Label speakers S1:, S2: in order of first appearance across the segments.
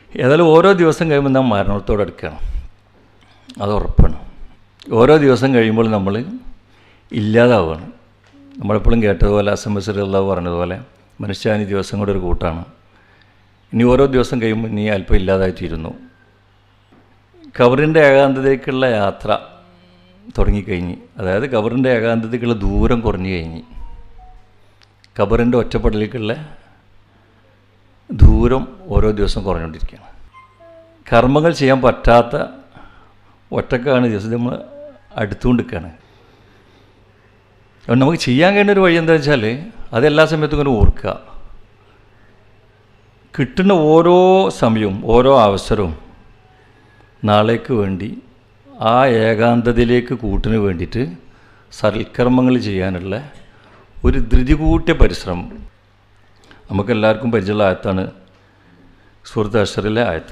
S1: ഏതായാലും ഓരോ ദിവസം കഴിയുമ്പോൾ നാം മരണത്തോട് അടുക്കുകയാണ് അത് ഉറപ്പാണ് ഓരോ ദിവസം കഴിയുമ്പോൾ നമ്മൾ ഇല്ലാതാവുകയാണ് നമ്മളെപ്പോഴും കേട്ടതുപോലെ അസംബസറി അള്ളാഹ് പറഞ്ഞതുപോലെ മനുഷ്യാനി ദിവസം കൂടെ ഒരു കൂട്ടാണ് ഇനി ഓരോ ദിവസം കഴിയുമ്പോൾ നീ അല്പം ഇല്ലാതായിത്തീരുന്നു കബറിൻ്റെ ഏകാന്തതയ്ക്കുള്ള യാത്ര തുടങ്ങിക്കഴിഞ്ഞ് അതായത് കബറിൻ്റെ ഏകാന്തതയ്ക്കുള്ള ദൂരം കുറഞ്ഞു കഴിഞ്ഞ് കബറിൻ്റെ ഒറ്റപ്പെടലേക്കുള്ള ദൂരം ഓരോ ദിവസം കുറഞ്ഞുകൊണ്ടിരിക്കുകയാണ് കർമ്മങ്ങൾ ചെയ്യാൻ പറ്റാത്ത ഒറ്റക്കാണ് ദിവസം നമ്മൾ അടുത്തുകൊണ്ടിരിക്കുകയാണ് അതുകൊണ്ട് നമുക്ക് ചെയ്യാൻ കഴിയുന്ന ഒരു വഴി എന്താ വെച്ചാൽ അത് എല്ലാ സമയത്തും ഇങ്ങനെ ഓർക്കുക കിട്ടുന്ന ഓരോ സമയവും ഓരോ അവസരവും നാളേക്ക് വേണ്ടി ആ ഏകാന്തതയിലേക്ക് കൂട്ടിന് വേണ്ടിയിട്ട് സൽക്കർമ്മങ്ങൾ ചെയ്യാനുള്ള ഒരു ധൃതി കൂട്ടിയ പരിശ്രമം നമുക്കെല്ലാവർക്കും പരിചയമുള്ള ആയത്താണ് സുഹൃത്ത് അഷറിലെ ആയത്ത്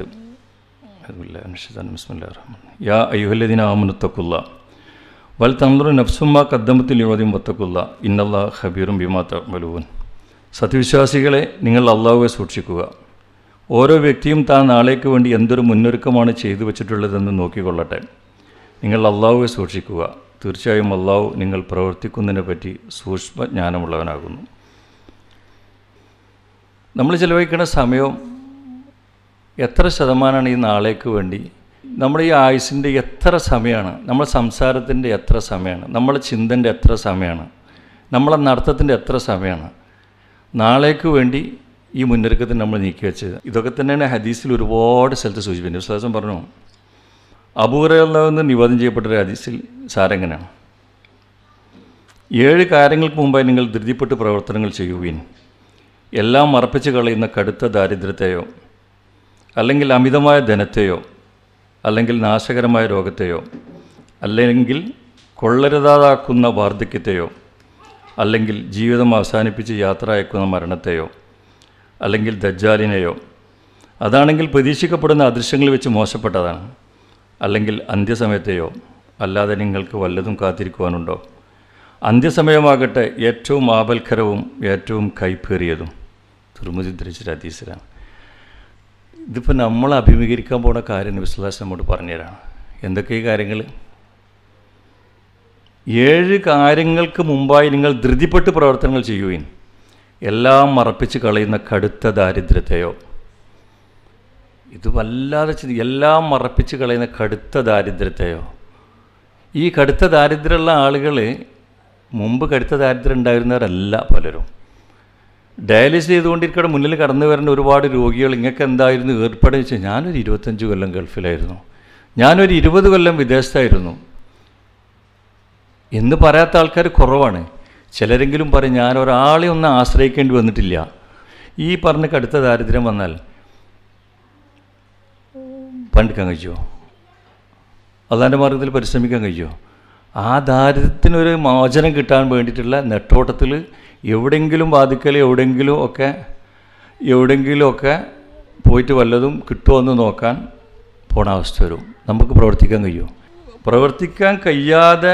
S1: യാ അയ്യുഹല്ലദീന ആമനത്തക്കുള്ള വൽ തന്ത്രു നഫ്സുമ്മ കദ്ദമത്തിൽ യുവതിയും വത്തക്കുള്ള ഇന്നല്ല ഹബീറും ബിമാ തമലൂൻ സത്യവിശ്വാസികളെ നിങ്ങൾ അള്ളാഹുവെ സൂക്ഷിക്കുക ഓരോ വ്യക്തിയും താൻ നാളേക്ക് വേണ്ടി എന്തൊരു മുന്നൊരുക്കമാണ് ചെയ്തു വച്ചിട്ടുള്ളതെന്ന് നോക്കിക്കൊള്ളട്ടെ നിങ്ങൾ അള്ളാഹുവെ സൂക്ഷിക്കുക തീർച്ചയായും അള്ളാഹു നിങ്ങൾ പ്രവർത്തിക്കുന്നതിനെ പറ്റി സൂക്ഷ്മജ്ഞാനമുള്ളവനാകുന്നു നമ്മൾ ചിലവഴിക്കുന്ന സമയം എത്ര ശതമാനമാണ് ഈ നാളേക്ക് വേണ്ടി നമ്മുടെ ഈ ആയുസിൻ്റെ എത്ര സമയമാണ് നമ്മുടെ സംസാരത്തിൻ്റെ എത്ര സമയമാണ് നമ്മുടെ ചിന്തൻ്റെ എത്ര സമയമാണ് നമ്മളെ നടത്തത്തിൻ്റെ എത്ര സമയമാണ് നാളേക്ക് വേണ്ടി ഈ മുന്നൊരുക്കത്തിന് നമ്മൾ നീക്കി വെച്ചത് ഇതൊക്കെ തന്നെയാണ് ഹദീസിൽ ഒരുപാട് സ്ഥലത്ത് സൂചിപ്പിക്കുന്നത് വിശ്വാസം പറഞ്ഞു അപൂർവന്ന് നിവേദനം ചെയ്യപ്പെട്ടൊരു ഹദീസിൽ സാരെങ്ങനെയാണ് ഏഴ് കാര്യങ്ങൾക്ക് മുമ്പായി നിങ്ങൾ ധൃതിപ്പെട്ട് പ്രവർത്തനങ്ങൾ ചെയ്യുവീൻ എല്ലാം മറപ്പിച്ച് കളയുന്ന കടുത്ത ദാരിദ്ര്യത്തെയോ അല്ലെങ്കിൽ അമിതമായ ധനത്തെയോ അല്ലെങ്കിൽ നാശകരമായ രോഗത്തെയോ അല്ലെങ്കിൽ കൊള്ളരുതാതാക്കുന്ന വാർദ്ധക്യത്തെയോ അല്ലെങ്കിൽ ജീവിതം അവസാനിപ്പിച്ച് യാത്ര അയക്കുന്ന മരണത്തെയോ അല്ലെങ്കിൽ ദജ്ജാലിനെയോ അതാണെങ്കിൽ പ്രതീക്ഷിക്കപ്പെടുന്ന അദൃശ്യങ്ങൾ വെച്ച് മോശപ്പെട്ടതാണ് അല്ലെങ്കിൽ അന്ത്യസമയത്തെയോ അല്ലാതെ നിങ്ങൾക്ക് വല്ലതും കാത്തിരിക്കുവാനുണ്ടോ അന്ത്യസമയമാകട്ടെ ഏറ്റവും ആപൽക്കരവും ഏറ്റവും കൈപ്പേറിയതും തുറമുതി ധരിച്ചൊരു ഹദീസിലാണ് ഇതിപ്പോൾ നമ്മൾ അഭിമുഖീകരിക്കാൻ പോണ കാര്യം വിശ്വാസം നമ്മോട് പറഞ്ഞുതരാണ് എന്തൊക്കെ ഈ കാര്യങ്ങൾ ഏഴ് കാര്യങ്ങൾക്ക് മുമ്പായി നിങ്ങൾ ധൃതിപ്പെട്ട് പ്രവർത്തനങ്ങൾ ചെയ്യുകയും എല്ലാം മറപ്പിച്ച് കളയുന്ന കടുത്ത ദാരിദ്ര്യത്തെയോ ഇത് വല്ലാതെ ചിന്തി എല്ലാം മറപ്പിച്ച് കളയുന്ന കടുത്ത ദാരിദ്ര്യത്തെയോ ഈ കടുത്ത ദാരിദ്ര്യമുള്ള ആളുകൾ മുമ്പ് കടുത്ത ദാരിദ്ര്യം ഉണ്ടായിരുന്നവരല്ല പലരും ഡയാലിസിസ് ചെയ്തുകൊണ്ടിരിക്കുന്ന മുന്നിൽ കടന്നു വരുന്ന ഒരുപാട് രോഗികൾ ഇങ്ങൊക്കെ എന്തായിരുന്നു ഏർപ്പാട് വെച്ചാൽ ഞാനൊരു ഇരുപത്തഞ്ച് കൊല്ലം ഗൾഫിലായിരുന്നു ഞാനൊരു ഇരുപത് കൊല്ലം വിദേശത്തായിരുന്നു എന്ന് പറയാത്ത ആൾക്കാർ കുറവാണ് ചിലരെങ്കിലും പറയും ഞാൻ ഒരാളെ ഒന്നും ആശ്രയിക്കേണ്ടി വന്നിട്ടില്ല ഈ പറഞ്ഞ കടുത്ത ദാരിദ്ര്യം വന്നാൽ പണിക്കാൻ കഴിയുമോ അള്ളാൻ്റെ മാർഗത്തിൽ പരിശ്രമിക്കാൻ കഴിയുമോ ആ ദാരിദ്ര്യത്തിനൊരു മോചനം കിട്ടാൻ വേണ്ടിയിട്ടുള്ള നെട്ടോട്ടത്തിൽ എവിടെയെങ്കിലും ബാധിക്കൽ എവിടെയെങ്കിലും ഒക്കെ എവിടെയെങ്കിലും ഒക്കെ പോയിട്ട് വല്ലതും കിട്ടുമോ എന്ന് നോക്കാൻ പോണ അവസ്ഥ വരും നമുക്ക് പ്രവർത്തിക്കാൻ കഴിയുമോ പ്രവർത്തിക്കാൻ കഴിയാതെ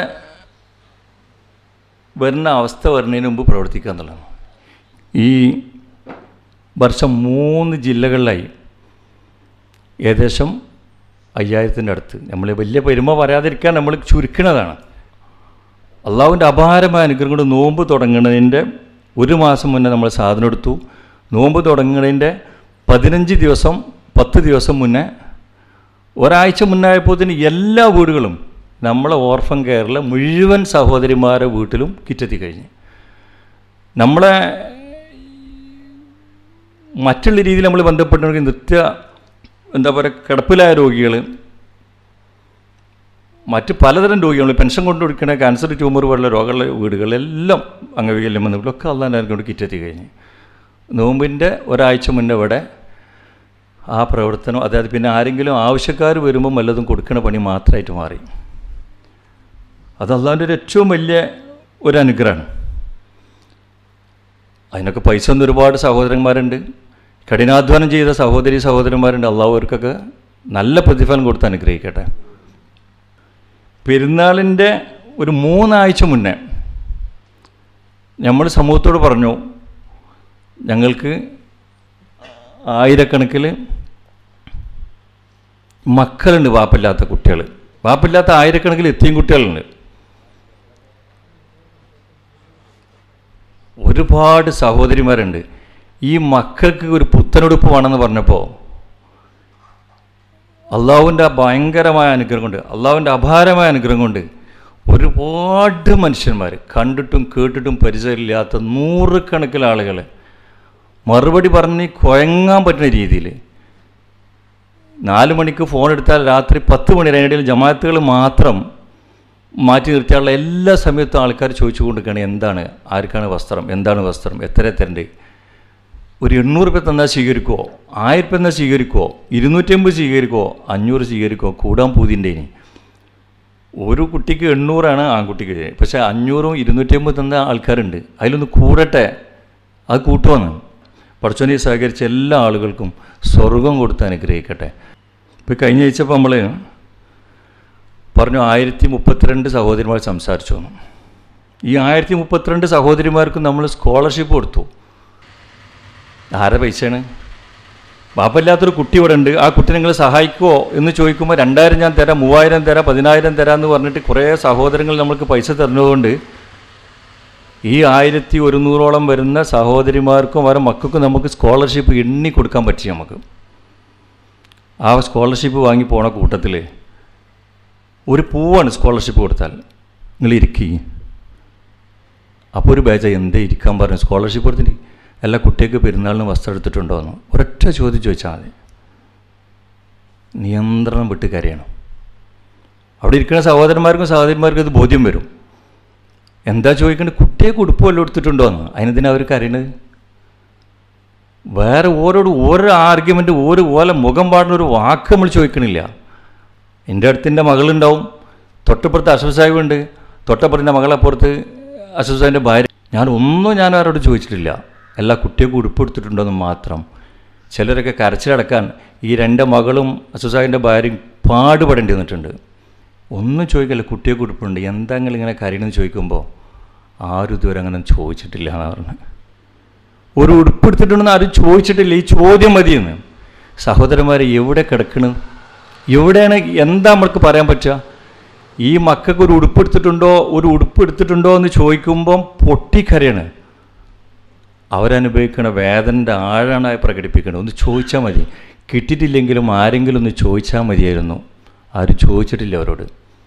S1: വരുന്ന അവസ്ഥ വരുന്നതിന് മുമ്പ് പ്രവർത്തിക്കുക എന്നുള്ളതാണ് ഈ വർഷം മൂന്ന് ജില്ലകളിലായി ഏകദേശം അയ്യായിരത്തിൻ്റെ അടുത്ത് നമ്മൾ വലിയ പെരുമ പറയാതിരിക്കാൻ നമ്മൾ ചുരുക്കണതാണ് അള്ളാഹുവിൻ്റെ അപാരമായ അനുഗ്രഹം കൊണ്ട് നോമ്പ് തുടങ്ങുന്നതിൻ്റെ ഒരു മാസം മുന്നേ നമ്മൾ സാധനം എടുത്തു നോമ്പ് തുടങ്ങുന്നതിൻ്റെ പതിനഞ്ച് ദിവസം പത്ത് ദിവസം മുന്നേ ഒരാഴ്ച മുന്നായപ്പോഴത്തേന് എല്ലാ വീടുകളും നമ്മളെ ഓർഫൻ കെയറിലെ മുഴുവൻ സഹോദരിമാരെ വീട്ടിലും കിറ്റെത്തി കഴിഞ്ഞ് നമ്മളെ മറ്റുള്ള രീതിയിൽ നമ്മൾ ബന്ധപ്പെട്ടുണ്ടെങ്കിൽ നിത്യ എന്താ പറയുക കിടപ്പിലായ രോഗികൾ മറ്റ് പലതരം രോഗികൾ പെൻഷൻ കൊണ്ടുകൊടുക്കുന്ന ക്യാൻസർ ട്യൂമർ പോലുള്ള രോഗമുള്ള വീടുകളെല്ലാം അംഗവൈകല്യം വന്നവരിലൊക്കെ അള്ളാൻ കൊണ്ട് കിറ്റെത്തി കഴിഞ്ഞ് നോമ്പിൻ്റെ ഒരാഴ്ച മുന്നേ ഇവിടെ ആ പ്രവർത്തനം അതായത് പിന്നെ ആരെങ്കിലും ആവശ്യക്കാർ വരുമ്പം വല്ലതും കൊടുക്കുന്ന പണി മാത്രമായിട്ട് മാറി അത് അള്ളാൻ്റെ ഒരു ഏറ്റവും വലിയ ഒരു അനുഗ്രഹമാണ് അതിനൊക്കെ പൈസ ഒന്നും ഒരുപാട് സഹോദരന്മാരുണ്ട് കഠിനാധ്വാനം ചെയ്ത സഹോദരി സഹോദരന്മാരുണ്ട് അള്ളാഹു അവർക്കൊക്കെ നല്ല പ്രതിഫലം കൊടുത്ത് അനുഗ്രഹിക്കട്ടെ പെരുന്നാളിൻ്റെ ഒരു മൂന്നാഴ്ച മുന്നേ നമ്മൾ സമൂഹത്തോട് പറഞ്ഞു ഞങ്ങൾക്ക് ആയിരക്കണക്കിൽ മക്കളുണ്ട് വാപ്പില്ലാത്ത കുട്ടികൾ വാപ്പില്ലാത്ത ആയിരക്കണക്കിന് എത്തിയും കുട്ടികളുണ്ട് ഒരുപാട് സഹോദരിമാരുണ്ട് ഈ മക്കൾക്ക് ഒരു പുത്തനുടുപ്പ് വേണമെന്ന് പറഞ്ഞപ്പോൾ അള്ളാഹുവിൻ്റെ ഭയങ്കരമായ അനുഗ്രഹം കൊണ്ട് അള്ളാഹുവിൻ്റെ അപാരമായ അനുഗ്രഹം കൊണ്ട് ഒരുപാട് മനുഷ്യന്മാർ കണ്ടിട്ടും കേട്ടിട്ടും പരിചയമില്ലാത്ത നൂറുകണക്കിന് ആളുകൾ മറുപടി പറഞ്ഞ് കുഴങ്ങാൻ പറ്റുന്ന രീതിയിൽ നാല് മണിക്ക് ഫോൺ എടുത്താൽ രാത്രി പത്ത് മണി അതിനിടയിൽ ജമാഅത്തുകൾ മാത്രം മാറ്റി നിർത്തിയുള്ള എല്ലാ സമയത്തും ആൾക്കാർ ചോദിച്ചു കൊണ്ടിരിക്കുകയാണ് എന്താണ് ആർക്കാണ് വസ്ത്രം എന്താണ് വസ്ത്രം എത്ര തരണ്ട് ഒരു എണ്ണൂറ് രൂപ തന്നാൽ സ്വീകരിക്കുമോ ആയിരം രൂപ തന്നാൽ സ്വീകരിക്കുമോ ഇരുന്നൂറ്റമ്പത് സ്വീകരിക്കുമോ അഞ്ഞൂറ് സ്വീകരിക്കുമോ കൂടാൻ പൂതിൻ്റെ ഇനി ഒരു കുട്ടിക്ക് എണ്ണൂറാണ് ആൺകുട്ടിക്ക് പക്ഷേ അഞ്ഞൂറും ഇരുന്നൂറ്റമ്പത് തന്ന ആൾക്കാരുണ്ട് അതിലൊന്ന് കൂടട്ടെ അത് കൂട്ടുവന്ന് പടച്ചോനെ സഹകരിച്ച എല്ലാ ആളുകൾക്കും സ്വർഗം കൊടുത്ത് അനുഗ്രഹിക്കട്ടെ ഇപ്പോൾ കഴിഞ്ഞ ആഴ്ചപ്പോൾ നമ്മൾ പറഞ്ഞു ആയിരത്തി മുപ്പത്തിരണ്ട് സഹോദരിമാർ സംസാരിച്ചു വന്നു ഈ ആയിരത്തി മുപ്പത്തിരണ്ട് സഹോദരിമാർക്കും നമ്മൾ സ്കോളർഷിപ്പ് കൊടുത്തു ആരെ പൈസയാണ് ബാപ്പല്ലാത്തൊരു കുട്ടി ഇവിടെ ഉണ്ട് ആ കുട്ടി നിങ്ങൾ സഹായിക്കുമോ എന്ന് ചോദിക്കുമ്പോൾ രണ്ടായിരം ഞാൻ തരാം മൂവായിരം തരാം പതിനായിരം തരാം എന്ന് പറഞ്ഞിട്ട് കുറേ സഹോദരങ്ങൾ നമ്മൾക്ക് പൈസ തരുന്നതുകൊണ്ട് ഈ ആയിരത്തി ഒരുന്നൂറോളം വരുന്ന സഹോദരിമാർക്കും അവരുടെ മക്കൾക്കും നമുക്ക് സ്കോളർഷിപ്പ് എണ്ണി കൊടുക്കാൻ പറ്റി നമുക്ക് ആ സ്കോളർഷിപ്പ് വാങ്ങി പോണ കൂട്ടത്തിൽ ഒരു പൂവാണ് സ്കോളർഷിപ്പ് കൊടുത്താൽ നിങ്ങൾ ഇരിക്കുക അപ്പോൾ ഒരു ബാച്ച എന്തേ ഇരിക്കാൻ പറഞ്ഞു സ്കോളർഷിപ്പ് കൊടുത്തിട്ട് എല്ലാ കുട്ടികൾക്ക് പെരുന്നാളിന് വസ്ത്രം എടുത്തിട്ടുണ്ടോ എന്ന് ഒരൊറ്റ ചോദ്യം ചോദിച്ചാൽ മതി നിയന്ത്രണം വിട്ട് കരയണം അവിടെ ഇരിക്കുന്ന സഹോദരന്മാർക്കും സഹോദരിമാർക്കും ഇത് ബോധ്യം വരും എന്താ ചോദിക്കേണ്ടത് കുട്ടിയെ ഉടുപ്പ് വല്ലതും എടുത്തിട്ടുണ്ടോ എന്ന് അതിനെന്തിനാ അവർ കരയണത് വേറെ ഓരോട് ഓരോ ആർഗ്യുമെൻ്റ് ഓരോ ഓല മുഖം പാടുന്ന ഒരു വാക്ക് നമ്മൾ ചോദിക്കണില്ല എൻ്റെ അടുത്തിൻ്റെ മകളുണ്ടാവും തൊട്ടപ്പുറത്ത് അഷഫ് സാഹിബ് ഉണ്ട് തൊട്ടപ്പുറത്തിൻ്റെ മകളപ്പുറത്ത് അഷഫ് സാഹിബിൻ്റെ ഭാര്യ ഞാൻ ഒന്നും ഞാൻ ആരോട് ചോദിച്ചിട്ടില്ല എല്ലാ കുട്ടികൾക്കും ഉടുപ്പ് എടുത്തിട്ടുണ്ടോയെന്ന് മാത്രം ചിലരൊക്കെ കരച്ചിലടക്കാൻ ഈ രണ്ട് മകളും അഷഫ് സാഹിബിൻ്റെ ഭാര്യയും പാടുപടേണ്ടി വന്നിട്ടുണ്ട് ഒന്നും ചോദിക്കല്ല കുട്ടികൾക്ക് ഉടുപ്പുണ്ട് എന്താ നിങ്ങൾ ഇങ്ങനെ കരയണമെന്ന് ചോദിക്കുമ്പോൾ ആരും ഇതുവരെ അങ്ങനെ ചോദിച്ചിട്ടില്ല എന്നാണ് പറഞ്ഞത് ഒരു ഉടുപ്പ് എടുത്തിട്ടുണ്ടെന്ന് ആരും ചോദിച്ചിട്ടില്ല ഈ ചോദ്യം മതിയെന്ന് സഹോദരന്മാരെ എവിടെ കിടക്കണ് എവിടെയാണ് എന്താ നമ്മൾക്ക് പറയാൻ പറ്റുക ഈ മക്കൾക്ക് ഒരു ഉടുപ്പ് എടുത്തിട്ടുണ്ടോ ഒരു ഉടുപ്പ് എടുത്തിട്ടുണ്ടോ എന്ന് ചോദിക്കുമ്പം പൊട്ടിക്കരയാണ് അവരനുഭവിക്കുന്ന വേദനൻ്റെ ആഴാണ് പ്രകടിപ്പിക്കുന്നത് ഒന്ന് ചോദിച്ചാൽ മതി കിട്ടിയിട്ടില്ലെങ്കിലും ആരെങ്കിലും ഒന്ന് ചോദിച്ചാൽ മതിയായിരുന്നു ആരും ചോദിച്ചിട്ടില്ല അവരോട്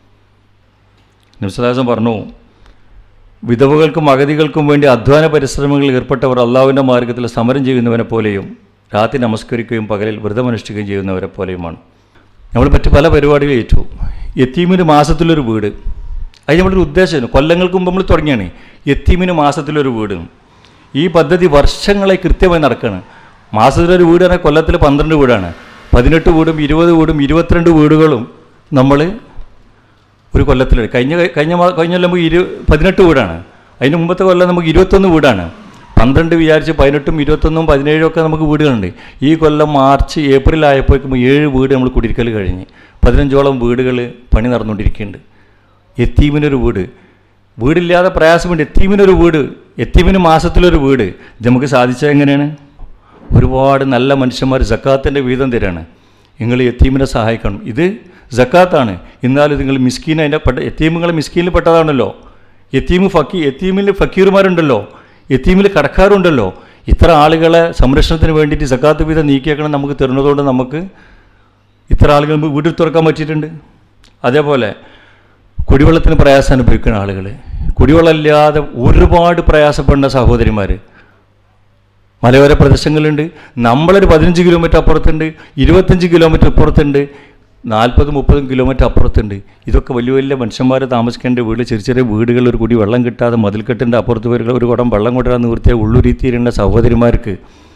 S1: നിമിഷദാസം പറഞ്ഞു വിധവകൾക്കും അഗതികൾക്കും വേണ്ടി അധ്വാന പരിശ്രമങ്ങളിൽ ഏർപ്പെട്ടവർ അള്ളാഹുവിൻ്റെ മാർഗത്തിൽ സമരം ചെയ്യുന്നവനെ പോലെയും രാത്രി നമസ്കരിക്കുകയും പകലിൽ വ്രതമനുഷ്ഠിക്കുകയും ചെയ്യുന്നവരെ പോലെയുമാണ് നമ്മൾ മറ്റ് പല പരിപാടികൾ ഏറ്റു എത്തീമിന് മാസത്തിലൊരു വീട് അത് നമ്മളൊരു ഉദ്ദേശമായിരുന്നു കൊല്ലങ്ങൾക്ക് മുമ്പ് നമ്മൾ തുടങ്ങിയാണ് എത്തീമിന് മാസത്തിലൊരു വീട് ഈ പദ്ധതി വർഷങ്ങളായി കൃത്യമായി നടക്കുകയാണ് മാസത്തിലൊരു വീട് പറഞ്ഞാൽ കൊല്ലത്തിൽ പന്ത്രണ്ട് വീടാണ് പതിനെട്ട് വീടും ഇരുപത് വീടും ഇരുപത്തിരണ്ട് വീടുകളും നമ്മൾ ഒരു കൊല്ലത്തിൽ കഴിഞ്ഞ കഴിഞ്ഞ മാ- കഴിഞ്ഞ കൊല്ലം നമുക്ക് ഇരു പതിനെട്ട് വീടാണ് അതിന് മുമ്പത്തെ കൊല്ലം നമുക്ക് ഇരുപത്തൊന്ന് വീടാണ് പന്ത്രണ്ട് വിചാരിച്ച് പതിനെട്ടും ഇരുപത്തൊന്നും പതിനേഴും ഒക്കെ നമുക്ക് വീടുകളുണ്ട് ഈ കൊല്ലം മാർച്ച് ഏപ്രിൽ ആയപ്പോഴേക്കും ഏഴ് വീട് നമ്മൾ കുടിയിരിക്കൽ കഴിഞ്ഞ് പതിനഞ്ചോളം വീടുകൾ പണി നടന്നുകൊണ്ടിരിക്കുന്നുണ്ട് എത്തീമിനൊരു വീട് വീടില്ലാതെ പ്രയാസമുണ്ട് എത്തീമിനൊരു വീട് എത്തീമിന് മാസത്തിലൊരു വീട് ഇത് നമുക്ക് സാധിച്ചത് എങ്ങനെയാണ് ഒരുപാട് നല്ല മനുഷ്യന്മാർ ജക്കാത്തിൻ്റെ വീതം തരാണ് നിങ്ങൾ എത്തീമിനെ സഹായിക്കണം ഇത് ജക്കാത്താണ് എന്നാലും നിങ്ങൾ മിസ്കീൻ അതിൻ്റെ പെട്ട എത്തീമുകൾ മിസ്കീനിൽ പെട്ടതാണല്ലോ എത്തീമ് ഫക്കി എത്തീമിൽ ഫക്കീർമാരുണ്ടല്ലോ എത്തീമിൽ കടക്കാരുണ്ടല്ലോ ഇത്ര ആളുകളെ സംരക്ഷണത്തിന് വേണ്ടിയിട്ട് സക്കാത്ത് വീതം നീക്കിയേക്കണം നമുക്ക് തരുന്നതുകൊണ്ട് നമുക്ക് ഇത്ര ആളുകൾ വീട്ടിൽ തുറക്കാൻ പറ്റിയിട്ടുണ്ട് അതേപോലെ കുടിവെള്ളത്തിന് പ്രയാസം അനുഭവിക്കുന്ന ആളുകൾ കുടിവെള്ളമില്ലാതെ ഒരുപാട് പ്രയാസപ്പെടുന്ന സഹോദരിമാർ മലയോര പ്രദേശങ്ങളുണ്ട് നമ്മളൊരു പതിനഞ്ച് കിലോമീറ്റർ അപ്പുറത്തുണ്ട് ഇരുപത്തഞ്ച് കിലോമീറ്റർ അപ്പുറത്തുണ്ട് നാൽപ്പത് മുപ്പതും കിലോമീറ്റർ അപ്പുറത്തുണ്ട് ഇതൊക്കെ വലിയ വലിയ മനുഷ്യന്മാർ താമസിക്കേണ്ട വീട് ചെറിയ ചെറിയ വീടുകൾ ഒരു കുടി വെള്ളം കിട്ടാതെ മതിൽക്കെട്ടിൻ്റെ അപ്പുറത്ത് വരുന്ന ഒരു കുടം വെള്ളം കൊണ്ടുവരാൻ നിവൃത്തിയ ഉള്ളുരീത്തിയിരുന്ന സഹോദരിമാർക്ക്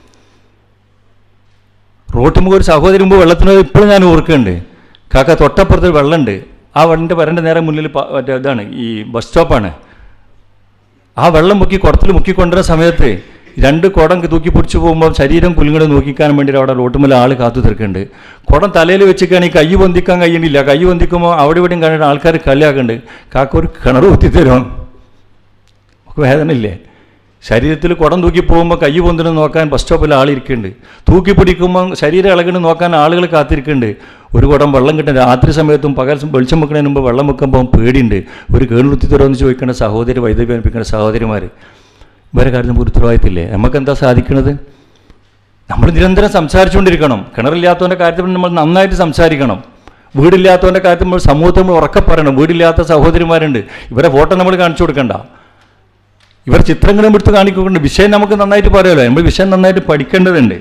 S1: റോട്ട് മുഖ ഒരു സഹോദരി മുമ്പ് വെള്ളത്തിന് ഇപ്പോഴും ഞാൻ ഓർക്കുന്നുണ്ട് കാക്ക തൊട്ടപ്പുറത്ത് വെള്ളമുണ്ട് ആ വെള്ളൻ്റെ വരൻ്റെ നേരെ മുന്നിൽ പ- മറ്റേ ഇതാണ് ഈ ബസ് സ്റ്റോപ്പാണ് ആ വെള്ളം മുക്കി കുടത്തിൽ മുക്കി കൊണ്ടുവരുന്ന സമയത്ത് രണ്ട് കുടം തൂക്കി പിടിച്ചു പോകുമ്പോൾ ശരീരം കുലുങ്ങടെ നോക്കിക്കാൻ വേണ്ടി അവിടെ റോട്ടുമ്മൽ ആൾ കാത്തു തീർക്കുന്നുണ്ട് കുടം തലയിൽ വെച്ചിട്ടാണെങ്കിൽ കൈ പൊന്തിക്കാൻ കഴിയണില്ല കൈ പൊന്തിക്കുമ്പോൾ അവിടെ ഇവിടെയും കണ്ടിട്ട് ആൾക്കാർ കളിയാക്കുന്നുണ്ട് കാക്ക ഒരു കിണർ കുത്തിത്തരും നമുക്ക് വേദന ഇല്ലേ ശരീരത്തിൽ കുടം തൂക്കി പോകുമ്പോൾ കൈ പൊന്തിന് നോക്കാൻ ബസ് സ്റ്റോപ്പിൽ ആളിരിക്കുന്നുണ്ട് തൂക്കി പിടിക്കുമ്പോൾ ശരീരം ഇളകണ് നോക്കാൻ ആളുകൾ കാത്തിരിക്കുന്നുണ്ട് ഒരു കുടം വെള്ളം കിട്ടാൻ രാത്രി സമയത്തും പകൽ സം- വെളിച്ചം വെക്കുന്നതിന് മുമ്പ് വെള്ളം വെക്കുമ്പോൾ പേടിയുണ്ട് ഒരു കേണുത്തി തരുമെന്ന് ചോദിക്കേണ്ട സഹോദരി വൈദ്യുതി അനുപ്പിക്കുന്ന സഹോദരിമാർ ഇവരെ കാര്യം നമുക്ക് ഒരു ഉത്തരവാദിത്തമില്ലേ നമുക്ക് എന്താ സാധിക്കുന്നത് നമ്മൾ നിരന്തരം സംസാരിച്ചുകൊണ്ടിരിക്കണം കിണറില്ലാത്തവൻ്റെ കാര്യത്തിൽ നമ്മൾ നന്നായിട്ട് സംസാരിക്കണം വീടില്ലാത്തവൻ്റെ കാര്യത്തിൽ നമ്മൾ സമൂഹത്തിൽ നമ്മൾ ഉറക്കെ പറയണം വീടില്ലാത്ത സഹോദരിമാരുണ്ട് ഇവരെ ഫോട്ടോ നമ്മൾ കാണിച്ചു കൊടുക്കണ്ട ഇവർ ചിത്രങ്ങളും എടുത്ത് കാണിക്കുന്നുണ്ട് വിഷയം നമുക്ക് നന്നായിട്ട് പറയാമല്ലോ നമ്മൾ വിഷയം നന്നായിട്ട് പഠിക്കേണ്ടതുണ്ട്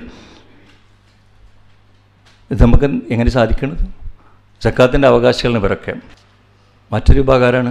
S1: ഇത് നമുക്ക് എങ്ങനെ സാധിക്കുന്നത് സക്കാത്തിൻ്റെ അവകാശികളാണ് ഇവരൊക്കെ മറ്റൊരു വിഭാഗക്കാരാണ്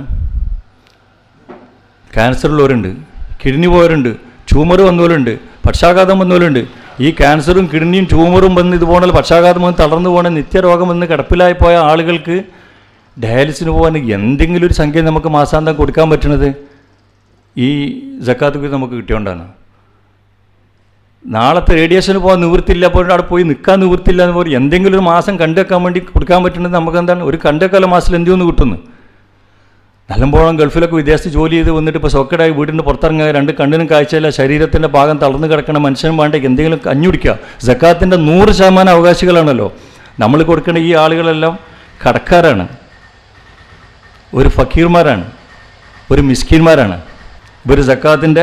S1: ക്യാൻസർ ഉള്ളവരുണ്ട് കിഡ്നി പോയവരുണ്ട് ട്യൂമർ വന്നവരുണ്ട് പക്ഷാഘാതം വന്നവരുണ്ട് ഈ ക്യാൻസറും കിഡ്നിയും ട്യൂമറും വന്ന് ഇതുപോലെ പക്ഷാഘാതം വന്ന് തളർന്നു പോകണ നിത്യരോഗം വന്ന് കിടപ്പിലായി പോയ ആളുകൾക്ക് ഡയാലിസിന് പോകാൻ എന്തെങ്കിലും ഒരു സംഖ്യ നമുക്ക് മാസാന്തം കൊടുക്കാൻ പറ്റണത് ഈ ജക്കാത്ത് നമുക്ക് കിട്ടിയോണ്ടാണ് നാളത്തെ റേഡിയേഷന് പോകാൻ നിവൃത്തില്ല അപ്പോൾ അവിടെ പോയി നിൽക്കാൻ നിവൃത്തില്ല എന്ന് പറയും എന്തെങ്കിലും ഒരു മാസം കണ്ടുവെക്കാൻ വേണ്ടി കൊടുക്കാൻ പറ്റുന്നത് നമുക്ക് എന്താണ് ഒരു കണ്ടുവെക്കാല മാസത്തിൽ എന്തിയൊന്ന് കിട്ടുന്നു നല്ലമ്പോഴും ഗൾഫിലൊക്കെ വിദേശത്ത് ജോലി ചെയ്ത് വന്നിട്ട് ഇപ്പോൾ സോക്കറ്റായി വീടിൻ്റെ പുറത്തിറങ്ങുക രണ്ട് കണ്ണിനും കാഴ്ചയില്ല ശരീരത്തിൻ്റെ ഭാഗം തളർന്നു കിടക്കണ മനുഷ്യൻ വേണ്ട എന്തെങ്കിലും കഞ്ഞി കുടിക്കുക ജക്കാത്തിൻ്റെ നൂറ് ശതമാനം അവകാശികളാണല്ലോ നമ്മൾ കൊടുക്കുന്ന ഈ ആളുകളെല്ലാം കടക്കാരാണ് ഒരു ഫക്കീർമാരാണ് ഒരു മിസ്കീന്മാരാണ് ഇവർ ജക്കാത്തിൻ്റെ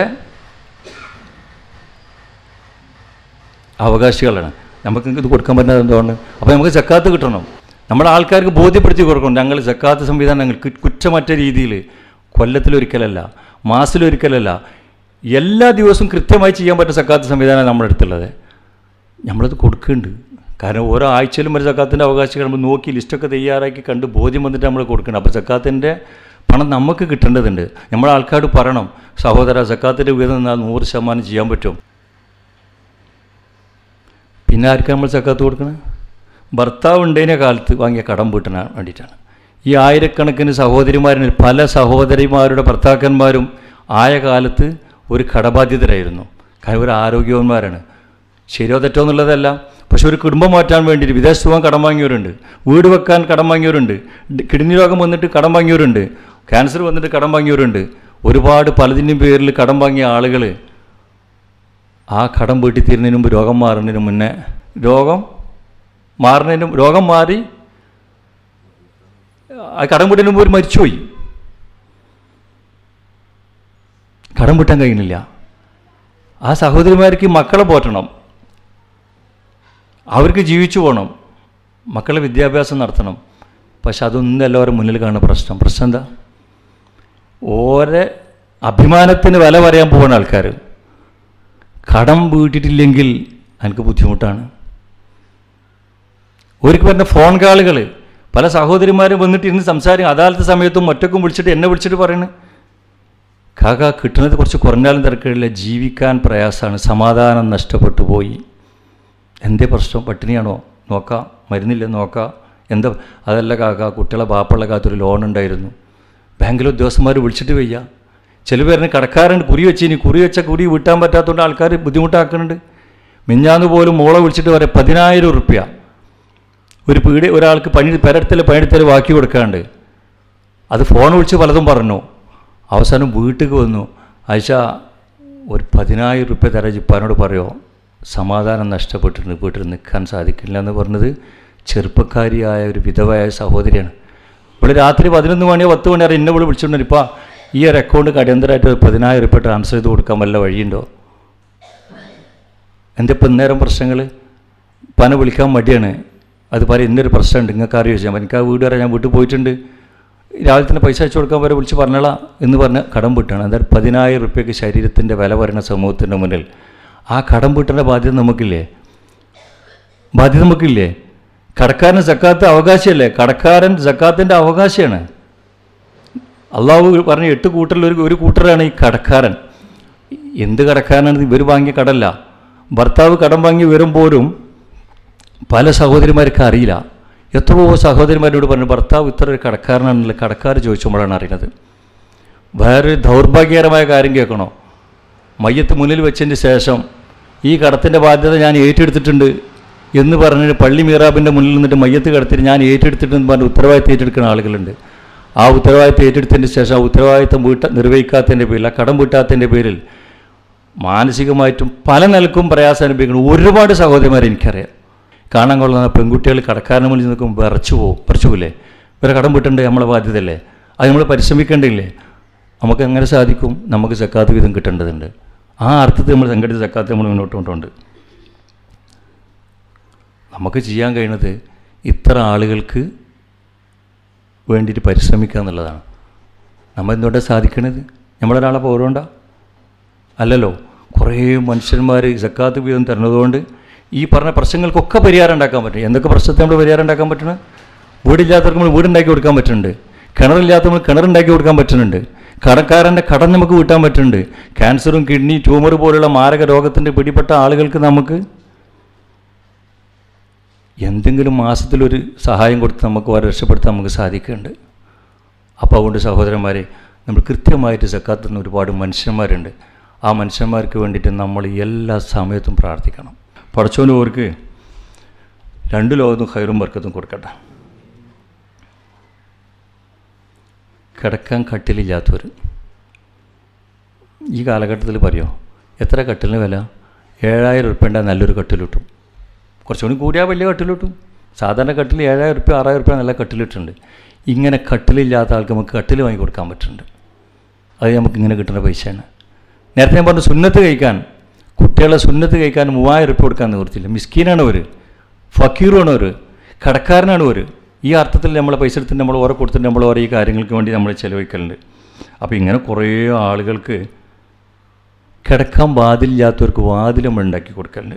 S1: അവകാശികളാണ് നമുക്ക് ഇത് കൊടുക്കാൻ പറ്റുന്നത് എന്തുകൊണ്ട് അപ്പോൾ നമുക്ക് ജക്കാത്ത് കിട്ടണം നമ്മുടെ ആൾക്കാർക്ക് ബോധ്യപ്പെടുത്തി കൊടുക്കണം ഞങ്ങൾ ജക്കാത്ത് സംവിധാനം ഞങ്ങൾ കു- കുറ്റമറ്റ രീതിയിൽ കൊല്ലത്തിലൊരിക്കലല്ല മാസത്തിലൊരിക്കലല്ല എല്ലാ ദിവസവും കൃത്യമായി ചെയ്യാൻ പറ്റുന്ന സക്കാത്ത് സംവിധാനം നമ്മുടെ അടുത്തുള്ളത് നമ്മളത് കൊടുക്കുന്നുണ്ട് കാരണം ഓരോ ആഴ്ചയിലും ഒരു സക്കാത്തിൻ്റെ അവകാശികൾ നമ്മൾ നോക്കി ലിസ്റ്റൊക്കെ തയ്യാറാക്കി കണ്ട് ബോധ്യം വന്നിട്ട് നമ്മൾ കൊടുക്കണം അപ്പോൾ സക്കാത്തിൻ്റെ പണം നമുക്ക് കിട്ടേണ്ടതുണ്ട് നമ്മുടെ ആൾക്കാരോട് പറയണം സഹോദര സക്കാത്തിൻ്റെ വിഹിതം നിന്നാൽ നൂറ് ശതമാനം ചെയ്യാൻ പറ്റും പിന്നെ ആർക്കാണ് നമ്മൾ സക്കാത്ത് കൊടുക്കുന്നത് ഭർത്താവ് ഉണ്ടതിനെ കാലത്ത് വാങ്ങിയ കടം വീട്ടാൻ വേണ്ടിയിട്ടാണ് ഈ ആയിരക്കണക്കിന് സഹോദരിമാരിൽ പല സഹോദരിമാരുടെ ഭർത്താക്കന്മാരും ആയ കാലത്ത് ഒരു കടബാധ്യതരായിരുന്നു കാരണം ഇവർ ആരോഗ്യവാന്മാരാണ് ശരിയോ തെറ്റോ എന്നുള്ളതല്ല പക്ഷെ ഒരു കുടുംബം മാറ്റാൻ വേണ്ടിയിട്ട് വിദേശത്ത് പോകാൻ കടം വാങ്ങിയവരുണ്ട് വീട് വെക്കാൻ കടം വാങ്ങിയവരുണ്ട് ഡി- കിഡ്നി രോഗം വന്നിട്ട് കടം വാങ്ങിയവരുണ്ട് ക്യാൻസർ വന്നിട്ട് കടം വാങ്ങിയവരുണ്ട് ഒരുപാട് പലതിൻ്റെയും പേരിൽ കടം വാങ്ങിയ ആളുകൾ ആ കടം വീട്ടി തീരുന്നതിന് മുമ്പ് രോഗം മാറുന്നതിന് മുന്നേ രോഗം മാറുന്നതിന് രോഗം മാറി ആ കടം വീട്ടുന്നതിന് മുമ്പ് ഒരു മരിച്ചുപോയി കടം വീട്ടാൻ കഴിയുന്നില്ല ആ സഹോദരിമാർക്ക് മക്കളെ പോറ്റണം അവർക്ക് ജീവിച്ചു പോകണം മക്കളെ വിദ്യാഭ്യാസം നടത്തണം പക്ഷെ അതൊന്നും എല്ലാവരും മുന്നിൽ കാണുന്ന പ്രശ്നം പ്രശ്നം എന്താ ഓരോ അഭിമാനത്തിന് വില പറയാൻ പോകുന്ന ആൾക്കാർ കടം വീട്ടിട്ടില്ലെങ്കിൽ എനിക്ക് ബുദ്ധിമുട്ടാണ് ഒരിക്കൽ പറഞ്ഞ ഫോൺ കാളുകൾ പല സഹോദരിമാരും വന്നിട്ട് ഇരുന്ന് സംസാരിക്കും അദാലത്ത് സമയത്തും ഒറ്റക്കും വിളിച്ചിട്ട് എന്നെ വിളിച്ചിട്ട് പറയുന്നത് കാക്ക കിട്ടുന്നത് കുറച്ച് കുറഞ്ഞാലും തിരക്കില്ല ജീവിക്കാൻ പ്രയാസമാണ് സമാധാനം നഷ്ടപ്പെട്ടു പോയി എന്തേ പ്രശ്നം പട്ടിണിയാണോ നോക്കാം മരുന്നില്ല നോക്കാം എന്താ അതല്ല കാക്ക കുട്ടികളെ ബാപ്പുള്ള കാത്തൊരു ലോൺ ഉണ്ടായിരുന്നു ബാങ്കിലെ ഉദ്യോഗസ്ഥന്മാർ വിളിച്ചിട്ട് വയ്യ ചില പേരിന് കടക്കാരുണ്ട് കുറി വെച്ച് ഇനി കുറി വെച്ച കുറി വീട്ടാൻ പറ്റാത്തതുകൊണ്ട് ആൾക്കാർ ബുദ്ധിമുട്ടാക്കുന്നുണ്ട് മിഞ്ഞാന്ന് പോലും മോളെ വിളിച്ചിട്ട് പറയാം പതിനായിരം ഉറുപ്യ ഒരു പീടി ഒരാൾക്ക് പണി പെരടത്തിൽ പണിയെടുത്തൽ ബാക്കി കൊടുക്കാണ്ട് അത് ഫോൺ വിളിച്ച് പലതും പറഞ്ഞു അവസാനം വീട്ടിൽ വന്നു ആയിഷ ഒരു പതിനായിരം റുപ്യ തരാൻ ജിപ്പാനോട് പറയോ സമാധാനം നഷ്ടപ്പെട്ടിട്ടുണ്ട് വീട്ടിൽ നിൽക്കാൻ സാധിക്കില്ല എന്ന് പറഞ്ഞത് ചെറുപ്പക്കാരിയായ ഒരു വിധവയായ സഹോദരിയാണ് ഇവിടെ രാത്രി പതിനൊന്ന് മണിയോ പത്ത് മണി വരെ എന്നെ ഇവിടെ വിളിച്ചുകൊണ്ട് ഇപ്പം ഈ ഒരു അക്കൗണ്ട് അടിയന്തരമായിട്ട് ഒരു പതിനായിരം റുപ്യ ട്രാൻസ്ഫർ ചെയ്ത് കൊടുക്കാൻ വല്ല വഴിയുണ്ടോ എൻ്റെ ഇപ്പം ഇന്നേരം പ്രശ്നങ്ങൾ പന വിളിക്കാൻ മടിയാണ് അത് പറയും ഇന്നൊരു പ്രശ്നമുണ്ട് നിങ്ങൾക്ക് അറിയോ ചോദിച്ചാൽ എനിക്ക് ആ വീട് വരെ ഞാൻ വീട്ടിൽ പോയിട്ടുണ്ട് രാവിലെ തന്നെ പൈസ അയച്ചു കൊടുക്കാൻ വരെ വിളിച്ച് പറഞ്ഞോളാ എന്ന് പറഞ്ഞ് കടം വീട്ടാണ് അതായത് പതിനായിരം റുപ്യക്ക് ശരീരത്തിൻ്റെ വില പറയുന്ന സമൂഹത്തിൻ്റെ മുന്നിൽ ആ കടം വീട്ടേണ്ട ബാധ്യത നമുക്കില്ലേ ബാധ്യത നമുക്കില്ലേ കടക്കാരൻ സക്കാത്ത് അവകാശമല്ലേ കടക്കാരൻ സക്കാത്തിൻ്റെ അവകാശമാണ് അള്ളാഹു പറഞ്ഞ എട്ട് കൂട്ടറിൽ ഒരു ഒരു കൂട്ടരാണ് ഈ കടക്കാരൻ എന്ത് കടക്കാരനാണ് ഇവർ വാങ്ങിയ കടല്ല ഭർത്താവ് കടം വാങ്ങി വരുമ്പോഴും പല സഹോദരിമാർക്ക് അറിയില്ല എത്രയോ സഹോദരിമാരോട് പറഞ്ഞു ഭർത്താവ് ഇത്ര ഒരു കടക്കാരനാണല്ലോ കടക്കാർ ചോദിച്ചുമ്പോഴാണ് അറിയുന്നത് വേറൊരു ദൗർഭാഗ്യകരമായ കാര്യം കേൾക്കണോ മയ്യത്ത് മുന്നിൽ വെച്ചതിന് ശേഷം ഈ കടത്തിൻ്റെ ബാധ്യത ഞാൻ ഏറ്റെടുത്തിട്ടുണ്ട് എന്ന് പറഞ്ഞ് പള്ളി മീറാബിൻ്റെ മുന്നിൽ നിന്നിട്ട് മയ്യത്ത് കടത്തിട്ട് ഞാൻ ഏറ്റെടുത്തിട്ടെന്ന് പറഞ്ഞ് ഉത്തരവാദിത്തം ഏറ്റെടുക്കുന്ന ആളുകളുണ്ട് ആ ഉത്തരവാദിത്തം ഏറ്റെടുത്തതിന് ശേഷം ആ ഉത്തരവാദിത്തം വീട്ട നിർവഹിക്കാത്തതിൻ്റെ പേരിൽ ആ കടം വീട്ടാത്തതിൻ്റെ പേരിൽ മാനസികമായിട്ടും പല നിലക്കും പ്രയാസം അനുഭവിക്കുന്ന ഒരുപാട് സഹോദരിമാരെ എനിക്കറിയാം കാണാൻ കൊള്ളുന്ന പെൺകുട്ടികൾ കടക്കാരനെ മുന്നിൽ നിൽക്കുമ്പോൾ വിറച്ചു പോകും വിറച്ചു പോകില്ലേ ഇവരെ കടം വിട്ടണ്ടേ നമ്മളെ ബാധ്യതയല്ലേ അത് നമ്മൾ പരിശ്രമിക്കേണ്ടില്ലേ നമുക്ക് എങ്ങനെ സാധിക്കും നമുക്ക് സക്കാത്ത് വിധം കിട്ടേണ്ടതുണ്ട് ആ അർത്ഥത്തിൽ നമ്മൾ സംഘടിത സക്കാത്ത് നമ്മൾ മുന്നോട്ട് കൊണ്ടുണ്ട് നമുക്ക് ചെയ്യാൻ കഴിയുന്നത് ഇത്ര ആളുകൾക്ക് വേണ്ടിയിട്ട് പരിശ്രമിക്കുക എന്നുള്ളതാണ് നമ്മൾ എന്തുകൊണ്ടാണ് സാധിക്കണത് നമ്മളൊരാളെ പോരണ്ട അല്ലല്ലോ കുറേ മനുഷ്യന്മാർ സക്കാത്ത് വീതം തരുന്നതുകൊണ്ട് ഈ പറഞ്ഞ പ്രശ്നങ്ങൾക്കൊക്കെ പരിഹാരം ഉണ്ടാക്കാൻ പറ്റും എന്തൊക്കെ പ്രശ്നത്തെ നമ്മൾ പരിഹാരം ഉണ്ടാക്കാൻ പറ്റണം വീടില്ലാത്തവർക്ക് നമ്മൾ വീടുണ്ടാക്കി കൊടുക്കാൻ പറ്റുന്നുണ്ട് കിണറില്ലാത്ത നമ്മൾ കിണറുണ്ടാക്കി കൊടുക്കാൻ പറ്റുന്നുണ്ട് കടക്കാരൻ്റെ കടം നമുക്ക് വീട്ടാൻ പറ്റുന്നുണ്ട് ക്യാൻസറും കിഡ്നി ട്യൂമർ പോലുള്ള മാരക രോഗത്തിൻ്റെ പിടിപ്പെട്ട ആളുകൾക്ക് നമുക്ക് എന്തെങ്കിലും മാസത്തിലൊരു സഹായം കൊടുത്ത് നമുക്ക് അവരെ രക്ഷപ്പെടുത്താൻ നമുക്ക് സാധിക്കുന്നുണ്ട് അപ്പോൾ അതുകൊണ്ട് സഹോദരന്മാരെ നമ്മൾ കൃത്യമായിട്ട് സക്കാത്തുന്ന ഒരുപാട് മനുഷ്യന്മാരുണ്ട് ആ മനുഷ്യന്മാർക്ക് വേണ്ടിയിട്ട് നമ്മൾ എല്ലാ സമയത്തും പ്രാർത്ഥിക്കണം പഠിച്ചോനും അവർക്ക് രണ്ട് ലോകത്തും ഹൈറും വർക്കത്തും കൊടുക്കട്ടെ കിടക്കാൻ കട്ടിലില്ലാത്തവർ ഈ കാലഘട്ടത്തിൽ പറയോ എത്ര കട്ടിലിന് വില ഏഴായിരം ഉറുപ്പ്യണ്ട നല്ലൊരു കട്ടിൽ കിട്ടും കുറച്ചുകൂടി കൂടിയാൽ വലിയ കട്ടിൽ കിട്ടും സാധാരണ കട്ടിൽ ഏഴായിരം ഉറുപ്പ്യ ആറായിരം ഉറുപ്പ്യ നല്ല കട്ടിൽ കിട്ടുന്നുണ്ട് ഇങ്ങനെ കട്ടിലില്ലാത്ത ആൾക്ക് നമുക്ക് കട്ടിൽ വാങ്ങി കൊടുക്കാൻ പറ്റുന്നുണ്ട് അത് നമുക്ക് ഇങ്ങനെ കിട്ടുന്ന പൈസയാണ് നേരത്തെ ഞാൻ പറഞ്ഞു സുന്നത്ത് കഴിക്കാൻ കുട്ടികളെ സുന്നത്ത് കഴിക്കാൻ മൂവായിരം ഉറുപ്പ്യ കൊടുക്കാൻ നിവൃത്തിയില്ല മിസ്കീനാണ് അവർ ഫക്കീറുമാണ് അവർ കടക്കാരനാണ് അവർ ഈ അർത്ഥത്തിൽ നമ്മൾ പൈസ എടുത്തിട്ട് നമ്മൾ ഓരോ കൊടുത്തിട്ട് നമ്മൾ ഓരോ ഈ കാര്യങ്ങൾക്ക് വേണ്ടി നമ്മൾ ചിലവഴിക്കലുണ്ട് അപ്പോൾ ഇങ്ങനെ കുറേ ആളുകൾക്ക് കിടക്കാൻ വാതിലില്ലാത്തവർക്ക് വാതിൽ നമ്മൾ ഉണ്ടാക്കി കൊടുക്കലുണ്ട്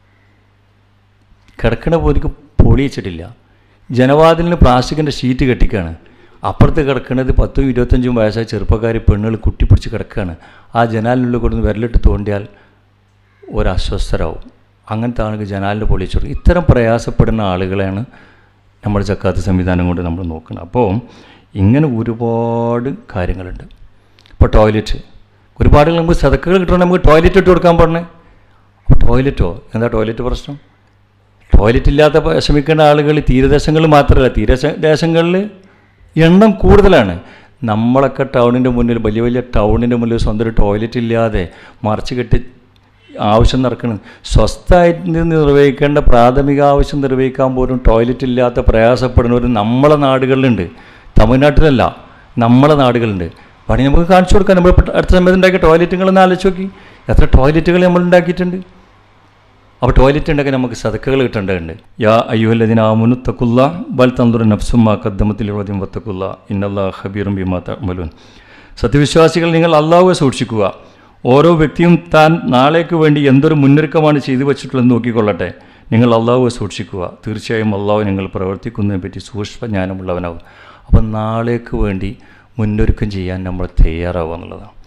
S1: കിടക്കണ പോലിക്ക് പൊളിയിച്ചിട്ടില്ല ജനവാതിലിന് പ്ലാസ്റ്റിക്കിൻ്റെ ഷീറ്റ് കെട്ടിക്കാണ് അപ്പുറത്ത് കിടക്കുന്നത് പത്തും ഇരുപത്തഞ്ചും വയസ്സായ ചെറുപ്പക്കാർ പെണ്ണുകൾ കുട്ടിപ്പിടിച്ച് കിടക്കുകയാണ് ആ ജനാലിനുള്ളിൽ കൊടുന്ന് വിരലിട്ട് തോണ്ടിയാൽ ഒരസ്വസ്ഥരാവും അങ്ങനത്തെ ആളുകൾ ജനാലിൻ്റെ പൊളിച്ചു ഇത്തരം പ്രയാസപ്പെടുന്ന ആളുകളെയാണ് നമ്മൾ ചക്കാത്ത സംവിധാനം കൊണ്ട് നമ്മൾ നോക്കുന്നത് അപ്പോൾ ഇങ്ങനെ ഒരുപാട് കാര്യങ്ങളുണ്ട് ഇപ്പോൾ ടോയ്ലറ്റ് ഒരുപാട് നമുക്ക് സതക്കുകൾ കിട്ടണം നമുക്ക് ടോയ്ലറ്റ് ഇട്ട് കൊടുക്കാൻ പറഞ്ഞേ അപ്പോൾ ടോയ്ലറ്റോ എന്താ ടോയ്ലറ്റ് പ്രശ്നം ടോയ്ലറ്റ് ഇല്ലാത്ത വിഷമിക്കേണ്ട ആളുകൾ തീരദേശങ്ങളിൽ മാത്രമല്ല തീരദേശങ്ങളിൽ എണ്ണം കൂടുതലാണ് നമ്മളൊക്കെ ടൗണിൻ്റെ മുന്നിൽ വലിയ വലിയ ടൗണിൻ്റെ മുന്നിൽ സ്വന്തം ഒരു ടോയ്ലറ്റ് ഇല്ലാതെ മറച്ച് കെട്ടി ആവശ്യം നടക്കണം സ്വസ്ഥമായിട്ട് നിർവഹിക്കേണ്ട പ്രാഥമിക ആവശ്യം നിർവഹിക്കാൻ പോലും ടോയ്ലറ്റ് ഇല്ലാത്ത പ്രയാസപ്പെടുന്നവർ നമ്മളെ നാടുകളിലുണ്ട് തമിഴ്നാട്ടിലല്ല നമ്മളെ നാടുകളുണ്ട് പണി നമുക്ക് കാണിച്ചു കൊടുക്കാം നമ്മൾ അടുത്ത സമയത്ത് ഉണ്ടാക്കിയ ടോയ്ലറ്റുകളൊന്ന് ആലോചിച്ച് നോക്കി എത്ര ടോയ്ലറ്റുകൾ നമ്മൾ ഉണ്ടാക്കിയിട്ടുണ്ട് അപ്പോൾ ടോയ്ലറ്റ് ഉണ്ടെങ്കിൽ നമുക്ക് സതക്കകൾ കിട്ടേണ്ടതുണ്ട് യാ അയ്യുഹല്ലദിന ആമുനു തക്കുല്ല ബൽ തന്തുറ നഫ്സുമ്മ കദ്ദമത്തിലുള്ളതും വത്തക്കുല്ല ഇന്നല്ലാ ഹബീറും ബിമാ തമലുൻ സത്യവിശ്വാസികൾ നിങ്ങൾ അള്ളാഹുവെ സൂക്ഷിക്കുക ഓരോ വ്യക്തിയും താൻ നാളേക്ക് വേണ്ടി എന്തൊരു മുന്നൊരുക്കമാണ് ചെയ്തു വച്ചിട്ടുള്ളതെന്ന് നോക്കിക്കൊള്ളട്ടെ നിങ്ങൾ അള്ളാഹുവെ സൂക്ഷിക്കുക തീർച്ചയായും അള്ളാഹു നിങ്ങൾ പ്രവർത്തിക്കുന്നതിനെ പറ്റി സൂക്ഷ്മ ജ്ഞാനമുള്ളവനാവും അപ്പം നാളേക്ക് വേണ്ടി മുന്നൊരുക്കം ചെയ്യാൻ നമ്മൾ തയ്യാറാവുക എന്നുള്ളതാണ്